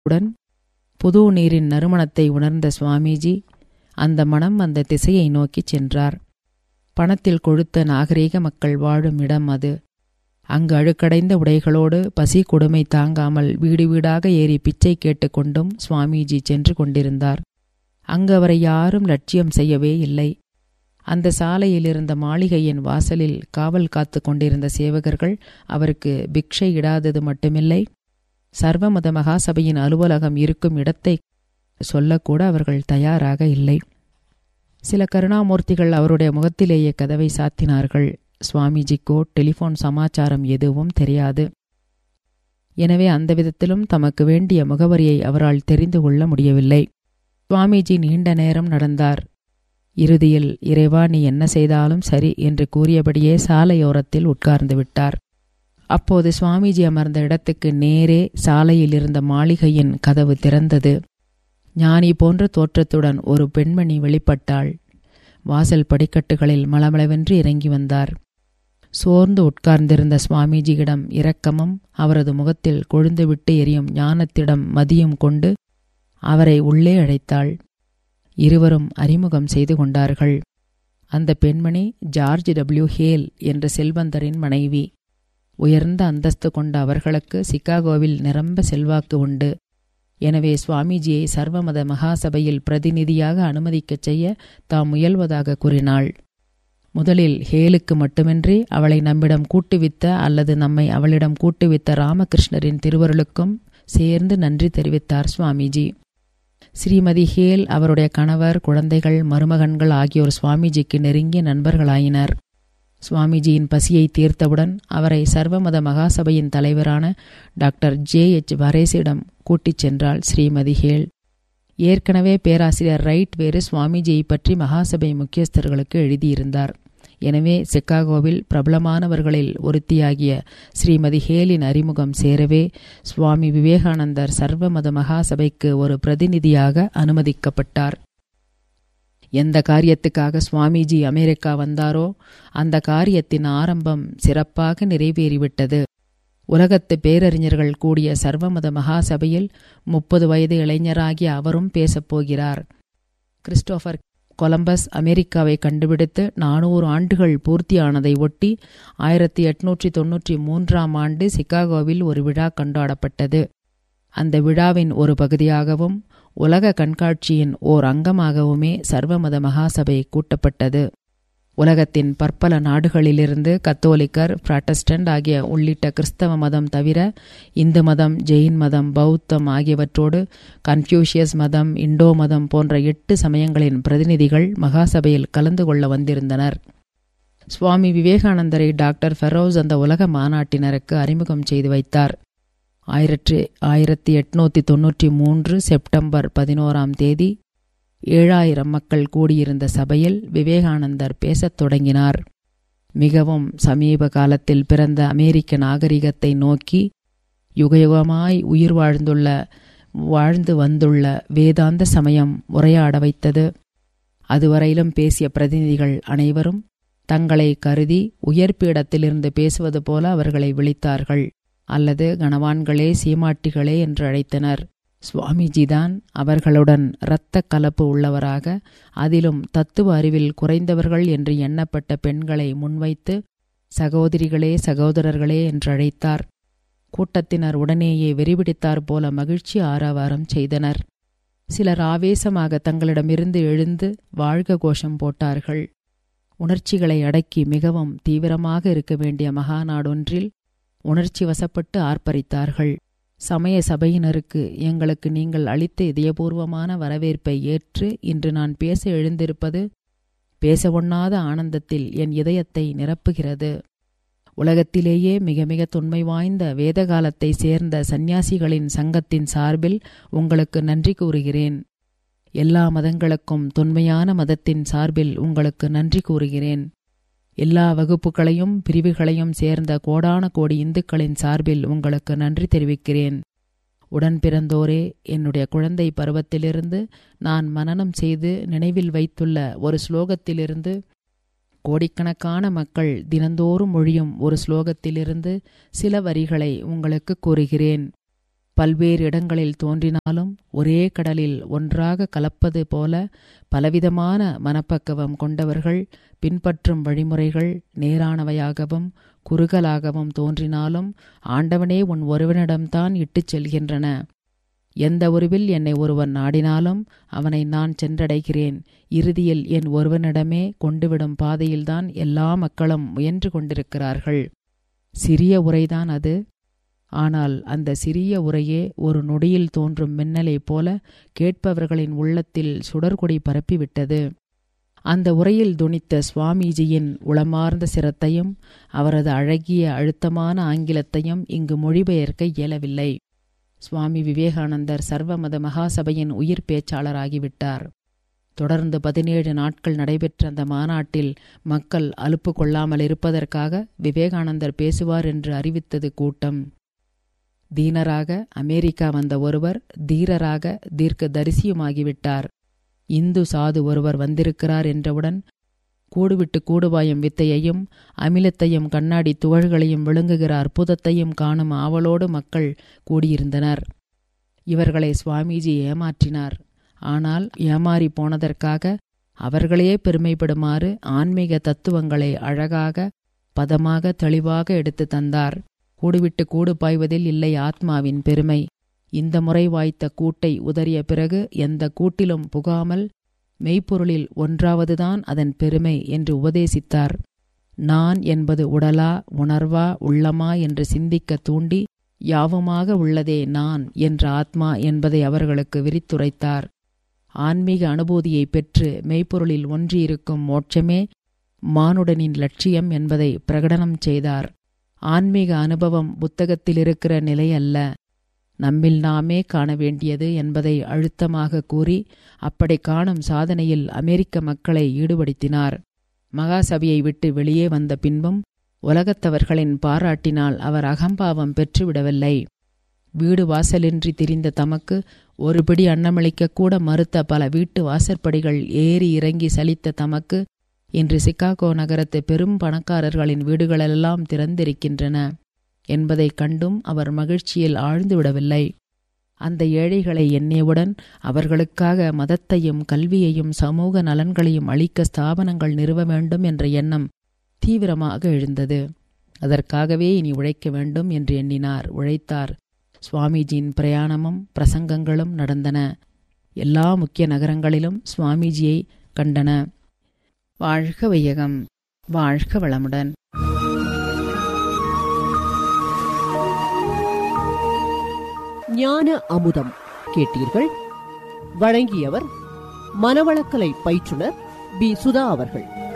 உடன் புது நீரின் நறுமணத்தை உணர்ந்த சுவாமிஜி அந்த மனம் அந்த திசையை நோக்கிச் சென்றார் பணத்தில் கொழுத்த நாகரீக மக்கள் வாழும் இடம் அது அங்கு அழுக்கடைந்த உடைகளோடு பசி கொடுமை தாங்காமல் வீடு வீடாக ஏறி பிச்சை கேட்டுக்கொண்டும் சுவாமிஜி சென்று கொண்டிருந்தார் அங்கு அவரை யாரும் லட்சியம் செய்யவே இல்லை அந்த சாலையில் இருந்த மாளிகையின் வாசலில் காவல் காத்து கொண்டிருந்த சேவகர்கள் அவருக்கு பிக்ஷை இடாதது மட்டுமில்லை சர்வமத மகாசபையின் அலுவலகம் இருக்கும் இடத்தை சொல்லக்கூட அவர்கள் தயாராக இல்லை சில கருணாமூர்த்திகள் அவருடைய முகத்திலேயே கதவை சாத்தினார்கள் சுவாமிஜிக்கோ டெலிபோன் சமாச்சாரம் எதுவும் தெரியாது எனவே அந்த விதத்திலும் தமக்கு வேண்டிய முகவரியை அவரால் தெரிந்து கொள்ள முடியவில்லை சுவாமிஜி நீண்ட நேரம் நடந்தார் இறுதியில் இறைவா நீ என்ன செய்தாலும் சரி என்று கூறியபடியே சாலையோரத்தில் உட்கார்ந்து விட்டார் அப்போது சுவாமிஜி அமர்ந்த இடத்துக்கு நேரே சாலையில் இருந்த மாளிகையின் கதவு திறந்தது ஞானி போன்ற தோற்றத்துடன் ஒரு பெண்மணி வெளிப்பட்டாள் வாசல் படிக்கட்டுகளில் மளமளவென்று இறங்கி வந்தார் சோர்ந்து உட்கார்ந்திருந்த சுவாமிஜியிடம் இரக்கமும் அவரது முகத்தில் கொழுந்துவிட்டு எரியும் ஞானத்திடம் மதியும் கொண்டு அவரை உள்ளே அழைத்தாள் இருவரும் அறிமுகம் செய்து கொண்டார்கள் அந்த பெண்மணி ஜார்ஜ் டபிள்யூ ஹேல் என்ற செல்வந்தரின் மனைவி உயர்ந்த அந்தஸ்து கொண்ட அவர்களுக்கு சிகாகோவில் நிரம்ப செல்வாக்கு உண்டு எனவே சுவாமிஜியை சர்வமத மகாசபையில் பிரதிநிதியாக அனுமதிக்கச் செய்ய தாம் முயல்வதாக கூறினாள் முதலில் ஹேலுக்கு மட்டுமின்றி அவளை நம்மிடம் கூட்டுவித்த அல்லது நம்மை அவளிடம் கூட்டுவித்த ராமகிருஷ்ணரின் திருவருளுக்கும் சேர்ந்து நன்றி தெரிவித்தார் சுவாமிஜி ஸ்ரீமதி ஹேல் அவருடைய கணவர் குழந்தைகள் மருமகன்கள் ஆகியோர் சுவாமிஜிக்கு நெருங்கிய நண்பர்களாயினர் சுவாமிஜியின் பசியை தீர்த்தவுடன் அவரை சர்வமத மகாசபையின் தலைவரான டாக்டர் ஜே எச் வரேசிடம் கூட்டிச் சென்றாள் ஸ்ரீமதி ஹேல் ஏற்கனவே பேராசிரியர் ரைட் வேறு சுவாமிஜியை பற்றி மகாசபை முக்கியஸ்தர்களுக்கு எழுதியிருந்தார் எனவே சிக்காகோவில் பிரபலமானவர்களில் ஒருத்தியாகிய ஸ்ரீமதி ஹேலின் அறிமுகம் சேரவே சுவாமி விவேகானந்தர் சர்வமத மகாசபைக்கு ஒரு பிரதிநிதியாக அனுமதிக்கப்பட்டார் எந்த காரியத்துக்காக சுவாமிஜி அமெரிக்கா வந்தாரோ அந்த காரியத்தின் ஆரம்பம் சிறப்பாக நிறைவேறிவிட்டது உலகத்து பேரறிஞர்கள் கூடிய சர்வமத மகாசபையில் முப்பது வயது இளைஞராகிய அவரும் பேசப்போகிறார் கிறிஸ்டோபர் கொலம்பஸ் அமெரிக்காவை கண்டுபிடித்து நானூறு ஆண்டுகள் பூர்த்தியானதை ஒட்டி ஆயிரத்தி எட்நூற்றி தொன்னூற்றி மூன்றாம் ஆண்டு சிகாகோவில் ஒரு விழா கொண்டாடப்பட்டது அந்த விழாவின் ஒரு பகுதியாகவும் உலக கண்காட்சியின் ஓர் அங்கமாகவுமே சர்வமத மகாசபை கூட்டப்பட்டது உலகத்தின் பற்பல நாடுகளிலிருந்து கத்தோலிக்கர் புராட்டஸ்டன்ட் ஆகிய உள்ளிட்ட கிறிஸ்தவ மதம் தவிர இந்து மதம் ஜெயின் மதம் பௌத்தம் ஆகியவற்றோடு கன்ஃபியூஷியஸ் மதம் இண்டோ மதம் போன்ற எட்டு சமயங்களின் பிரதிநிதிகள் மகாசபையில் கலந்து கொள்ள வந்திருந்தனர் சுவாமி விவேகானந்தரை டாக்டர் ஃபெரோஸ் அந்த உலக மாநாட்டினருக்கு அறிமுகம் செய்து வைத்தார் ஆயிரத்தி ஆயிரத்தி எட்நூத்தி தொன்னூற்றி மூன்று செப்டம்பர் பதினோராம் தேதி ஏழாயிரம் மக்கள் கூடியிருந்த சபையில் விவேகானந்தர் பேசத் தொடங்கினார் மிகவும் சமீப காலத்தில் பிறந்த அமெரிக்க நாகரிகத்தை நோக்கி யுகயுகமாய் உயிர் வாழ்ந்துள்ள வாழ்ந்து வந்துள்ள வேதாந்த சமயம் உரையாட வைத்தது அதுவரையிலும் பேசிய பிரதிநிதிகள் அனைவரும் தங்களை கருதி உயர்பீடத்திலிருந்து பேசுவது போல அவர்களை விழித்தார்கள் அல்லது கணவான்களே சீமாட்டிகளே என்று அழைத்தனர் சுவாமிஜிதான் அவர்களுடன் இரத்த கலப்பு உள்ளவராக அதிலும் தத்துவ அறிவில் குறைந்தவர்கள் என்று எண்ணப்பட்ட பெண்களை முன்வைத்து சகோதரிகளே சகோதரர்களே என்று அழைத்தார் கூட்டத்தினர் உடனேயே வெறிபிடித்தார் போல மகிழ்ச்சி ஆரவாரம் செய்தனர் சிலர் ஆவேசமாக தங்களிடமிருந்து எழுந்து வாழ்க கோஷம் போட்டார்கள் உணர்ச்சிகளை அடக்கி மிகவும் தீவிரமாக இருக்க வேண்டிய மகாநாடொன்றில் உணர்ச்சி வசப்பட்டு ஆர்ப்பரித்தார்கள் சமய சபையினருக்கு எங்களுக்கு நீங்கள் அளித்த இதயபூர்வமான வரவேற்பை ஏற்று இன்று நான் பேச எழுந்திருப்பது பேச ஒண்ணாத ஆனந்தத்தில் என் இதயத்தை நிரப்புகிறது உலகத்திலேயே மிக மிக தொன்மை வாய்ந்த வேத காலத்தை சேர்ந்த சந்நியாசிகளின் சங்கத்தின் சார்பில் உங்களுக்கு நன்றி கூறுகிறேன் எல்லா மதங்களுக்கும் தொன்மையான மதத்தின் சார்பில் உங்களுக்கு நன்றி கூறுகிறேன் எல்லா வகுப்புகளையும் பிரிவுகளையும் சேர்ந்த கோடான கோடி இந்துக்களின் சார்பில் உங்களுக்கு நன்றி தெரிவிக்கிறேன் உடன் பிறந்தோரே என்னுடைய குழந்தை பருவத்திலிருந்து நான் மனனம் செய்து நினைவில் வைத்துள்ள ஒரு ஸ்லோகத்திலிருந்து கோடிக்கணக்கான மக்கள் தினந்தோறும் மொழியும் ஒரு ஸ்லோகத்திலிருந்து சில வரிகளை உங்களுக்கு கூறுகிறேன் பல்வேறு இடங்களில் தோன்றினாலும் ஒரே கடலில் ஒன்றாக கலப்பது போல பலவிதமான மனப்பக்குவம் கொண்டவர்கள் பின்பற்றும் வழிமுறைகள் நேரானவையாகவும் குறுகலாகவும் தோன்றினாலும் ஆண்டவனே உன் ஒருவனிடம்தான் இட்டுச் செல்கின்றன எந்த உருவில் என்னை ஒருவன் நாடினாலும் அவனை நான் சென்றடைகிறேன் இறுதியில் என் ஒருவனிடமே கொண்டுவிடும் பாதையில்தான் எல்லா மக்களும் முயன்று கொண்டிருக்கிறார்கள் சிறிய உரைதான் அது ஆனால் அந்த சிறிய உரையே ஒரு நொடியில் தோன்றும் மின்னலைப் போல கேட்பவர்களின் உள்ளத்தில் சுடர்கொடி பரப்பிவிட்டது அந்த உரையில் துணித்த சுவாமிஜியின் உளமார்ந்த சிரத்தையும் அவரது அழகிய அழுத்தமான ஆங்கிலத்தையும் இங்கு மொழிபெயர்க்க இயலவில்லை சுவாமி விவேகானந்தர் சர்வமத மகாசபையின் உயிர் பேச்சாளராகிவிட்டார் தொடர்ந்து பதினேழு நாட்கள் நடைபெற்ற அந்த மாநாட்டில் மக்கள் அலுப்பு கொள்ளாமல் இருப்பதற்காக விவேகானந்தர் பேசுவார் என்று அறிவித்தது கூட்டம் தீனராக அமெரிக்கா வந்த ஒருவர் தீரராக தீர்க்க தரிசியுமாகிவிட்டார் இந்து சாது ஒருவர் வந்திருக்கிறார் என்றவுடன் கூடுவிட்டு கூடுபாயும் வித்தையையும் அமிலத்தையும் கண்ணாடி துகள்களையும் விழுங்குகிற அற்புதத்தையும் காணும் ஆவலோடு மக்கள் கூடியிருந்தனர் இவர்களை சுவாமிஜி ஏமாற்றினார் ஆனால் ஏமாறி போனதற்காக அவர்களே பெருமைப்படுமாறு ஆன்மீக தத்துவங்களை அழகாக பதமாக தெளிவாக எடுத்து தந்தார் கூடுவிட்டு கூடு பாய்வதில் இல்லை ஆத்மாவின் பெருமை இந்த முறை வாய்த்த கூட்டை உதறிய பிறகு எந்த கூட்டிலும் புகாமல் மெய்ப்பொருளில் ஒன்றாவதுதான் அதன் பெருமை என்று உபதேசித்தார் நான் என்பது உடலா உணர்வா உள்ளமா என்று சிந்திக்க தூண்டி யாவுமாக உள்ளதே நான் என்ற ஆத்மா என்பதை அவர்களுக்கு விரித்துரைத்தார் ஆன்மீக அனுபூதியை பெற்று மெய்ப்பொருளில் ஒன்றியிருக்கும் மோட்சமே மானுடனின் லட்சியம் என்பதை பிரகடனம் செய்தார் ஆன்மீக அனுபவம் புத்தகத்தில் இருக்கிற நிலை அல்ல நம்மில் நாமே காண வேண்டியது என்பதை அழுத்தமாக கூறி அப்படி காணும் சாதனையில் அமெரிக்க மக்களை ஈடுபடுத்தினார் மகாசபையை விட்டு வெளியே வந்த பின்பும் உலகத்தவர்களின் பாராட்டினால் அவர் அகம்பாவம் பெற்றுவிடவில்லை வீடு வாசலின்றி திரிந்த தமக்கு ஒரு பிடி அன்னமளிக்க கூட மறுத்த பல வீட்டு வாசற்படிகள் ஏறி இறங்கி சலித்த தமக்கு இன்று சிகாகோ நகரத்து பெரும் பணக்காரர்களின் வீடுகளெல்லாம் திறந்திருக்கின்றன என்பதைக் கண்டும் அவர் மகிழ்ச்சியில் ஆழ்ந்து விடவில்லை அந்த ஏழைகளை எண்ணியவுடன் அவர்களுக்காக மதத்தையும் கல்வியையும் சமூக நலன்களையும் அளிக்க ஸ்தாபனங்கள் நிறுவ வேண்டும் என்ற எண்ணம் தீவிரமாக எழுந்தது அதற்காகவே இனி உழைக்க வேண்டும் என்று எண்ணினார் உழைத்தார் சுவாமிஜியின் பிரயாணமும் பிரசங்கங்களும் நடந்தன எல்லா முக்கிய நகரங்களிலும் சுவாமிஜியை கண்டன வாழ்க வையகம் வாழ்க வளமுடன் ஞான அமுதம் கேட்டீர்கள் வழங்கியவர் மனவளக்கலை பயிற்றுனர் பி சுதா அவர்கள்